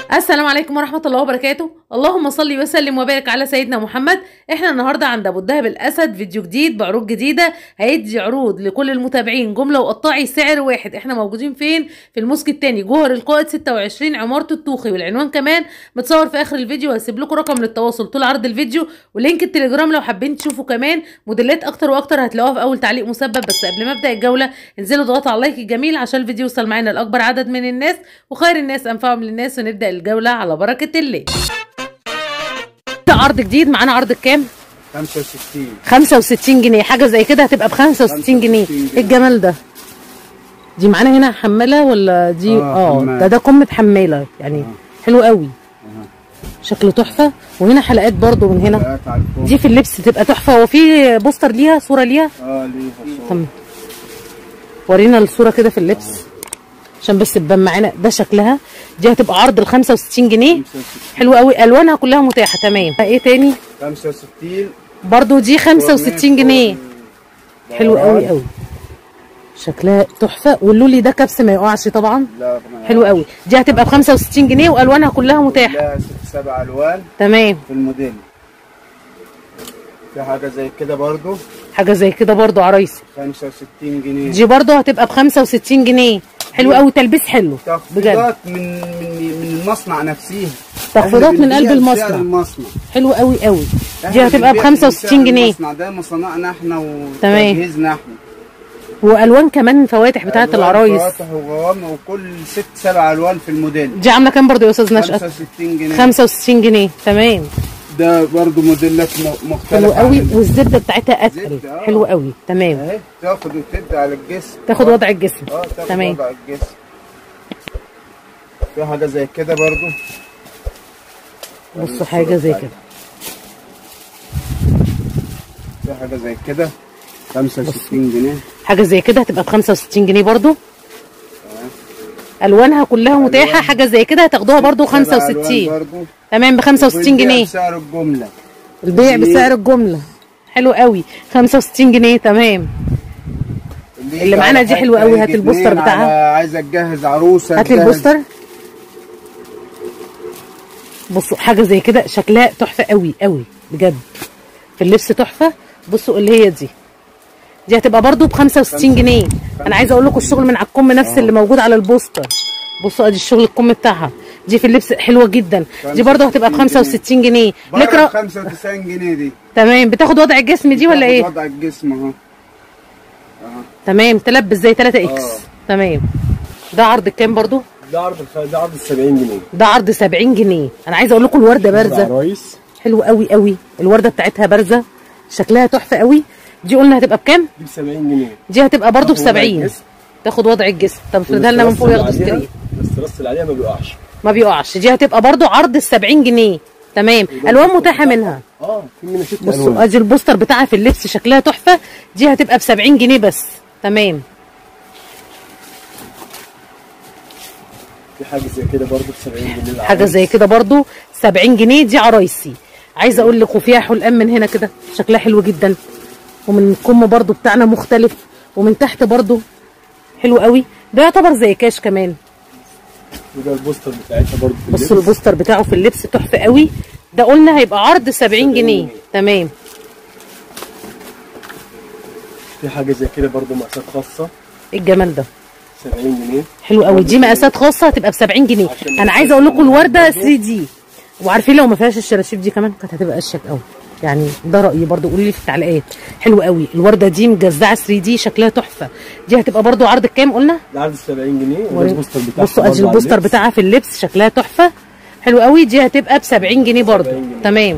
السلام عليكم ورحمة الله وبركاته اللهم صل وسلم وبارك على سيدنا محمد احنا النهاردة عند ابو الدهب الاسد فيديو جديد بعروض جديدة هيدي عروض لكل المتابعين جملة وقطاعي سعر واحد احنا موجودين فين في المسك التاني جوهر القائد 26 عمارة الطوخي والعنوان كمان متصور في اخر الفيديو هسيب لكم رقم للتواصل طول عرض الفيديو ولينك التليجرام لو حابين تشوفوا كمان موديلات اكتر واكتر هتلاقوها في اول تعليق مسبب بس قبل ما ابدا الجولة انزلوا اضغطوا على اللايك الجميل عشان الفيديو يوصل معانا لاكبر عدد من الناس وخير الناس انفعهم للناس ونبدا الجولة على بركة الله عرض جديد معانا عرض بكام 65 65 جنيه حاجه زي كده هتبقى ب 65 جنيه 65 ايه الجمال ده دي معانا هنا حماله ولا دي آه، اه حمالة. ده ده قمه حماله يعني حلو قوي شكله تحفه وهنا حلقات برضو من هنا حلقات على الفوق دي في اللبس تبقى تحفه وفي بوستر ليها صوره ليها اه ليها صوت تمام ورينا الصوره كده في اللبس عشان بس تبان معانا ده شكلها دي هتبقى عرض ال 65 جنيه 65 حلوه قوي الوانها كلها متاحه تمام ايه تاني 65 برضو دي 65 جنيه حلو قوي قوي شكلها تحفه واللولي ده كبس ما يقعش طبعا لا ما حلو قوي دي هتبقى ب 65 جنيه والوانها كلها متاحه لا ست سبع الوان تمام في الموديل في حاجه زي كده برضو حاجه زي كده برضو عرايسي 65 جنيه دي برضو هتبقى ب 65 جنيه حلو قوي تلبيس حلو بجد تخفيضات من من من المصنع نفسه تخفيضات من إحنا قلب بنبيع المصنع. بسعر المصنع حلو قوي قوي دي إحنا هتبقى ب بنبيع بسعر 65 جنيه المصنع ده مصنعنا احنا تمام. وتجهيزنا احنا والوان كمان فواتح بتاعه ألوان العرايس فواتح وغوام وكل ست سبع الوان في الموديل دي عامله كام برضو يا استاذ نشأت 65 جنيه 65 جنيه تمام ده برضو موديلات م- مختلفة حلو قوي عن- والزبده بتاعتها اتقل زبدة، آه. حلو قوي تمام اهي تاخد وتدي على الجسم تاخد وضع الجسم اه تاخد تمام وضع الجسم في حاجة زي كده برضو بصوا حاجه زي كده في حاجة زي كده 65 جنيه حاجه زي كده هتبقى ب 65 جنيه برضو الوانها كلها متاحه ألوان. حاجه زي كده هتاخدوها برضو سبع ألوان 65 برضو تمام ب 65 والبيع جنيه بسعر الجملة البيع دي- بسعر الجمله حلو قوي 65 جنيه تمام اللي يجي معانا على دي حلوة حتة قوي، هات يجي البوستر اتنين بتاعها. على عايزة تجهز عروسة هات لي تجهز- البوستر بصوا حاجه زي كده شكلها تحفه قوي قوي بجد في اللبس تحفه بصوا اللي هي دي دي هتبقى برضو ب 65 جنيه انا عايزه اقول لكم الشغل من على الكم نفس اللي موجود على البوستر بصوا ادي الشغل الكم بتاعها دي في اللبس حلوه جدا دي برضو هتبقى ب 65 جنيه بره لكرة 95 جنيه دي تمام بتاخد وضع الجسم دي ولا تاخد ايه وضع الجسم اهو تمام تلبس زي 3 اكس آه. تمام ده عرض كام برضو ده عرض الخ... ده عرض ال 70 جنيه ده عرض 70 جنيه انا عايزه اقول لكم الورده بارزه عرايس حلو قوي قوي الورده بتاعتها بارزه شكلها تحفه قوي دي قلنا هتبقى بكام دي ب 70 جنيه دي هتبقى برضو ب تاخد وضع 70 الجسم. تاخد وضع الجسم طب افردها لنا من فوق ياخدوا ستريت بس الراس اللي عليها ما بيقعش ما بيقعش دي هتبقى برضو عرض ال 70 جنيه تمام الوان متاحه منها اه في منها ست بصوا الوان ادي البوستر بتاعها في اللبس شكلها تحفه دي هتبقى ب 70 جنيه بس تمام في حاجه زي كده برضه ب 70 جنيه العرايس. حاجه زي كده برضو 70 جنيه دي عرايسي عايزه اقول لك وفيها حلقان من هنا كده شكلها حلو جدا ومن الكم برضو بتاعنا مختلف ومن تحت برضو حلو قوي ده يعتبر زي كاش كمان وده البوستر بتاعتها برضه في بصوا اللبس. البوستر بتاعه في اللبس تحفه قوي ده قلنا هيبقى عرض 70 جنيه جنيه. تمام في حاجه زي كده برضه مقاسات خاصه ايه الجمال ده 70 جنيه حلو قوي دي مقاسات خاصه هتبقى ب 70 جنيه عشان انا عايزه اقول لكم الورده 3 دي وعارفين لو ما فيهاش الشراشيب دي كمان كانت هتبقى اشيك قوي يعني ده رايي برضو قولي لي في التعليقات حلو قوي الورده دي مجزعه 3 دي شكلها تحفه دي هتبقى برضو عرض كام قلنا ده عرض 70 جنيه وده البوستر بتاعها بصوا ادي برضه على البوستر اللبس. بتاعها في اللبس شكلها تحفه حلو قوي دي هتبقى ب 70 جنيه برضو 70 جنيه. تمام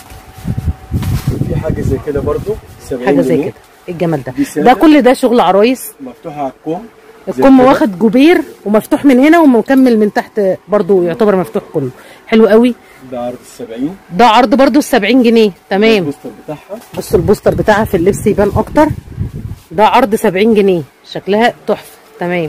في حاجه زي كده برضه 70 حاجه زي جنيه. كده ايه الجمال ده دي سادة. ده كل ده شغل عرايس مفتوحه على الكم زي الكم كده. واخد جبير ومفتوح من هنا ومكمل من تحت برضو يعتبر مفتوح كله حلو قوي ده عرض 70 ده عرض برضو ال 70 جنيه ده تمام البوستر بتاعها بصوا البوستر بتاعها في اللبس يبان اكتر ده عرض 70 جنيه شكلها تحفه تمام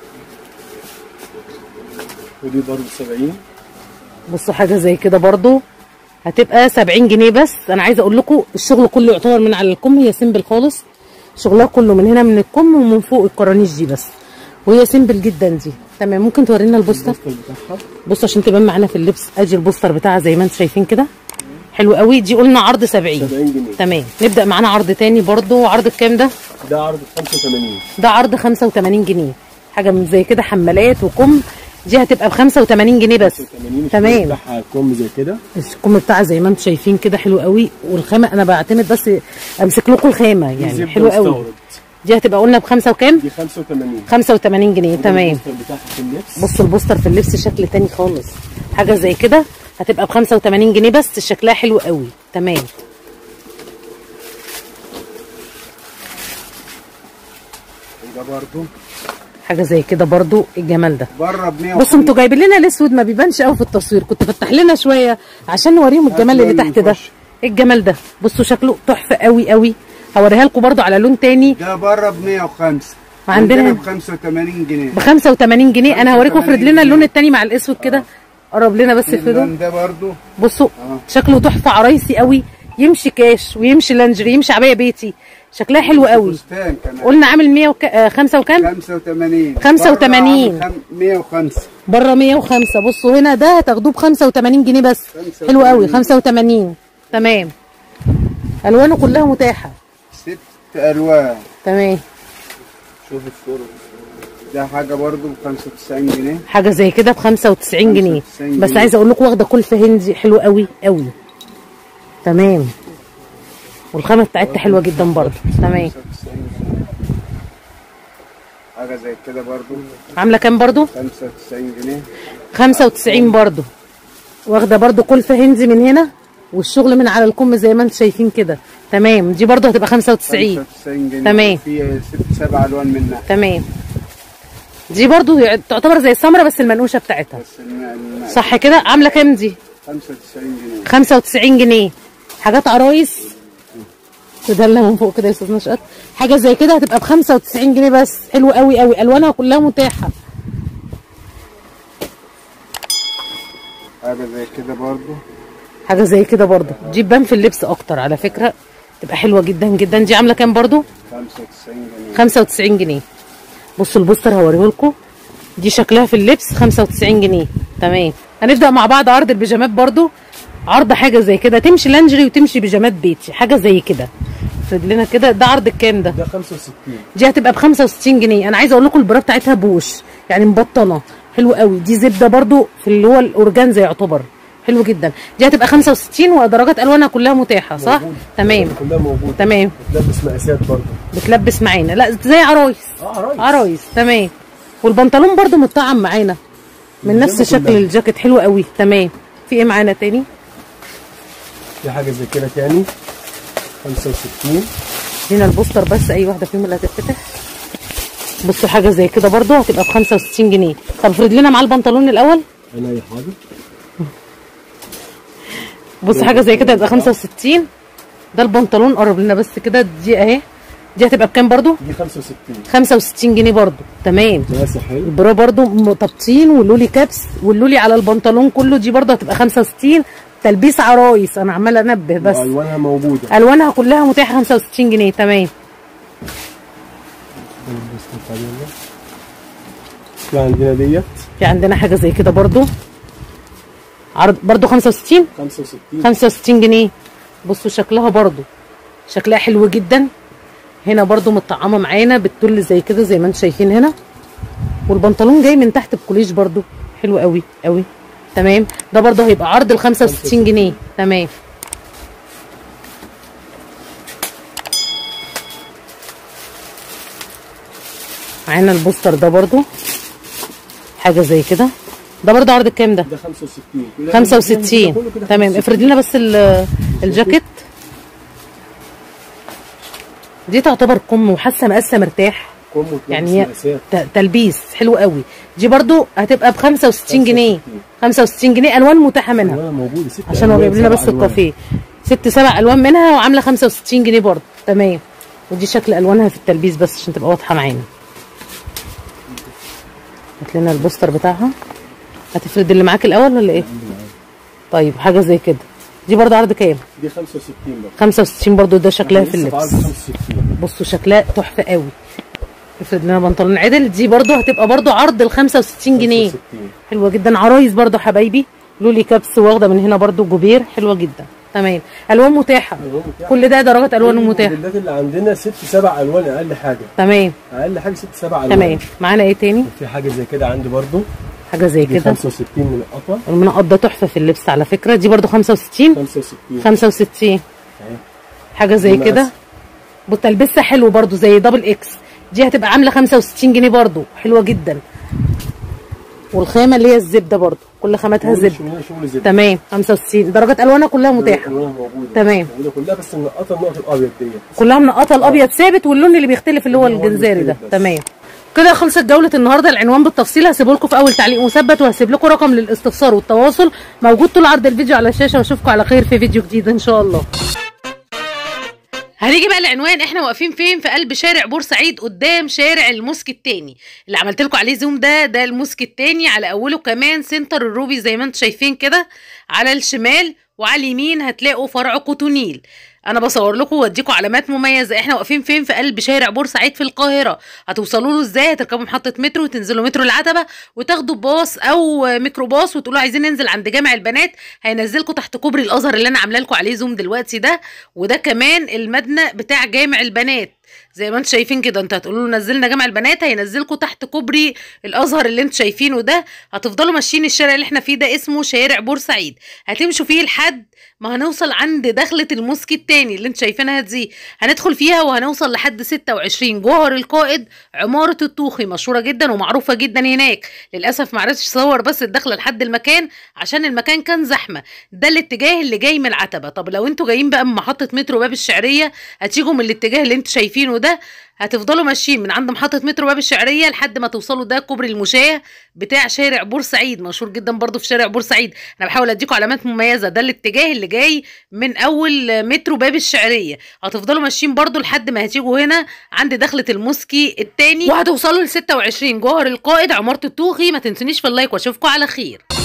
ودي برضه 70 بصوا حاجه زي كده برضو هتبقى 70 جنيه بس انا عايزه اقول لكم الشغل كله يعتبر من على الكم هي سيمبل خالص شغلها كله من هنا من الكم ومن فوق الكرانيش دي بس وهي سيمبل جدا دي تمام ممكن تورينا البوستر البوستر بتاعها بصوا عشان تبان معانا في اللبس ادي البوستر بتاعها زي ما انتم شايفين كده حلو قوي دي قلنا عرض 70 70 جنيه تمام نبدا معانا عرض تاني برضو عرض بكام ده ده عرض 85 ده عرض 85 جنيه حاجه من زي كده حمالات وكم دي هتبقى ب 85 جنيه بس 85 تمام بتاعها كم زي كده الكم بتاعها زي ما انتم شايفين كده حلو قوي والخامه انا بعتمد بس امسك لكم الخامه دي يعني زبدة حلو قوي مستورد. دي هتبقى قلنا بخمسه وكام دي 85 85 جنيه ده تمام البوستر بتاعها في اللبس بصوا البوستر في اللبس شكل تاني خالص حاجه زي كده هتبقى ب 85 جنيه بس شكلها حلو قوي تمام ده برضو حاجه زي كده برضو الجمال ده بره ب 100 بصوا انتوا جايبين لنا الاسود ما بيبانش قوي في التصوير كنت فتح لنا شويه عشان نوريهم الجمال اللي هتلاقي تحت ده يخش. ايه الجمال ده بصوا شكله تحفه قوي قوي هوريها لكم برضو على لون تاني ده بره ب 105 وعندنا- ب 85 جنيه ب 85 جنيه انا هوريكم افرد لنا اللون التاني مع الاسود كده قرب لنا بس افرده اللون ده برضو بصوا اه. شكله تحفه عرايسي قوي يمشي كاش ويمشي لانجري يمشي عبايه بيتي شكلها حلو قوي فستان كمان قلنا عامل 100 وك... آه، خمسة وكام 85 85. بره عامل خم- 105 بره 105 بصوا هنا ده هتاخدوه ب 85 جنيه بس 85. حلو قوي 85 تمام الوانه كلها متاحه ست الوان تمام شوف الصورة ده حاجه برضو ب 95 جنيه حاجه زي كده ب 95 جنيه 95 بس جنيه. عايزه اقول لكم واخده كلفه هندي حلو قوي قوي تمام والخامه بتاعتها حلوه جدا برضه تمام 95 جنيه حاجه زي كده برضو عامله كام برضه 95 جنيه 95 برضو واخده برضو كلفه هندي من هنا والشغل من على الكم زي ما انتم شايفين كده تمام دي برضو هتبقى 95 95 جنيه تمام. في ست سبع الوان منها تمام دي برضو يع- تعتبر زي السمره بس المنقوشه بتاعتها بس الم- الم- صح كده عامله كام دي 95 جنيه 95 جنيه حاجات عرايس تدلى من فوق كده يا استاذ نشأت حاجه زي كده هتبقى ب 95 جنيه بس حلو قوي قوي الوانها كلها متاحه حاجه زي كده برضو حاجه زي كده برضو دي تبان في اللبس اكتر على فكره تبقى حلوه جدا جدا دي عامله كام برضو 95 جنيه 95 جنيه بصوا البوستر هوريه لكم دي شكلها في اللبس 95 جنيه تمام هنبدا مع بعض عرض البيجامات برضو عرض حاجه زي كده تمشي لانجري وتمشي بيجامات بيتي حاجه زي كده افرد لنا كده ده عرض الكام ده ده 65 دي هتبقى ب 65 جنيه انا عايزه اقول لكم البرا بتاعتها بوش يعني مبطنه حلو قوي دي زبده برضو في اللي هو الاورجانزا يعتبر حلو جدا دي هتبقى 65 ودرجات الوانها كلها متاحه صح موجود. تمام كلها موجوده تمام بتلبس مقاسات برضه بتلبس معانا لا زي عرايس اه عرايس عرايس تمام والبنطلون برضو متطعم معانا من نفس الجزمة شكل كلها. الجاكيت حلو قوي تمام في ايه معانا تاني في حاجه زي كده تاني 65 هنا البوستر بس اي واحده فيهم اللي هتتفتح بصوا حاجه زي كده برضو هتبقى ب 65 جنيه طب افرد لنا معاه البنطلون الاول انا اي حاجه بص حاجه زي كده هتبقى 65 ده البنطلون قرب لنا بس كده دي اهي دي هتبقى بكام برضو دي 65 65 جنيه برضو تمام مقاس حلو البرا برضو مطبطين واللولي كابس واللولي على البنطلون كله دي برضو هتبقى 65 تلبيس عرايس انا عماله انبه بس والوانها موجوده الوانها كلها متاحه 65 جنيه تمام في عندنا ديت في عندنا حاجه زي كده برضو عرض برضو 65 65 65 جنيه بصوا شكلها برضو شكلها حلو جدا هنا برضو متطعمه معانا بالتل زي كده زي ما انتم شايفين هنا والبنطلون جاي من تحت بكوليش برضو حلو قوي قوي تمام ده برضو هيبقى عرض ال 65 جنيه تمام معانا البوستر ده برضو حاجه زي كده ده برضو عرض الكام ده ده 65 كده 65 كله كده تمام 65. افرد لنا بس ال- الجاكيت دي تعتبر كم وحاسه مقاسه مرتاح كم وتلبس يعني هي مقاسات. ت- تلبيس حلو قوي دي برضو هتبقى ب 65 جنيه 65. 65 جنيه الوان متاحه منها الوانها موجوده ست عشان هو ألوان، جايب لنا سبع بس ألوان. الكافيه ست سبع الوان منها وعامله 65 جنيه برضو تمام ودي شكل الوانها في التلبيس بس عشان تبقى واضحه معانا هات لنا البوستر بتاعها هتفرد اللي معاك الاول ولا ايه طيب حاجه زي كده دي برضو عرض كام دي 65 برضه 65 برضو ده شكلها في لسه اللبس بعرض 65 بصوا شكلها تحفه قوي افرد لنا بنطلون عدل دي برضو هتبقى برضو عرض ال 65 جنيه 65. حلوه جدا عرايس برضو حبايبي لولي كابس واخده من هنا برضو جوبير حلوه جدا تمام الوان متاحه ألوان متاحة. كل ده درجات الوان متاحه الموديلات اللي عندنا ست سبع الوان اقل حاجه تمام اقل حاجه ست سبع الوان تمام معانا ايه تاني في حاجه زي كده عندي برضو حاجه زي دي كده 65 من القطوه المنقط ده تحفه في اللبس على فكره دي برضو 65 65 65 أهي. حاجه زي دي كده مقاس. بتلبسها حلو برضو زي دبل اكس دي هتبقى عامله 65 جنيه برضو حلوه جدا والخامه اللي هي الزبده برضو كل خاماتها شغل- زبده شغل شغل زبده تمام 65 درجات الوانها كلها متاحه الألوان موجوده تمام. موجوده كلها بس النقطه النقط الابيض ديت كلها منقطه الابيض ثابت واللون اللي بيختلف اللي هو اللي هو الجنزاري ده بيختلف بس. تمام كده خلصت جولة النهاردة العنوان بالتفصيل هسيبه لكم في أول تعليق مثبت وهسيب لكم رقم للاستفسار والتواصل موجود طول عرض الفيديو على الشاشة واشوفكم على خير في فيديو جديد إن شاء الله هنيجي بقى العنوان احنا واقفين فين في قلب شارع بورسعيد قدام شارع الموسك التاني اللي عملت لكم عليه زوم ده ده الموسك التاني على اوله كمان سنتر الروبي زي ما انتم شايفين كده على الشمال وعلى اليمين هتلاقوا فرع كوتونيل انا بصور لكم واديكم علامات مميزه احنا واقفين فين في قلب شارع بورسعيد في القاهره هتوصلوا له ازاي هتركبوا محطه مترو وتنزلوا مترو العتبه وتاخدوا باص او ميكروباص وتقولوا عايزين ننزل عند جامع البنات هينزلكم تحت كوبري الازهر اللي انا عامله لكم عليه زوم دلوقتي ده وده كمان المبنى بتاع جامع البنات زي ما انتم شايفين كده انتوا هتقولوا له نزلنا جامع البنات هينزلكم تحت كوبري الازهر اللي انتوا شايفينه ده هتفضلوا ماشيين الشارع اللي احنا فيه ده اسمه شارع بورسعيد هتمشوا فيه لحد ما هنوصل عند دخلة الموسك التاني اللي انتوا شايفينها دي هندخل فيها وهنوصل لحد 26 جوهر القائد عمارة الطوخي مشهورة جدا ومعروفة جدا هناك للأسف معرفتش اصور بس الدخلة لحد المكان عشان المكان كان زحمة ده الاتجاه اللي جاي من العتبة طب لو انتوا جايين بقى من محطة مترو باب الشعرية هتيجوا من الاتجاه اللي انتوا شايفينه ده هتفضلوا ماشيين من عند محطة مترو باب الشعرية لحد ما توصلوا ده كوبري المشاة بتاع شارع بورسعيد مشهور جدا برضو في شارع بورسعيد انا بحاول اديكم علامات مميزة ده الاتجاه اللي جاي من اول مترو باب الشعرية هتفضلوا ماشيين برضو لحد ما هتيجوا هنا عند دخلة الموسكي التاني وهتوصلوا ل 26 جوهر القائد عمارة الطوخي ما تنسونيش في اللايك واشوفكم على خير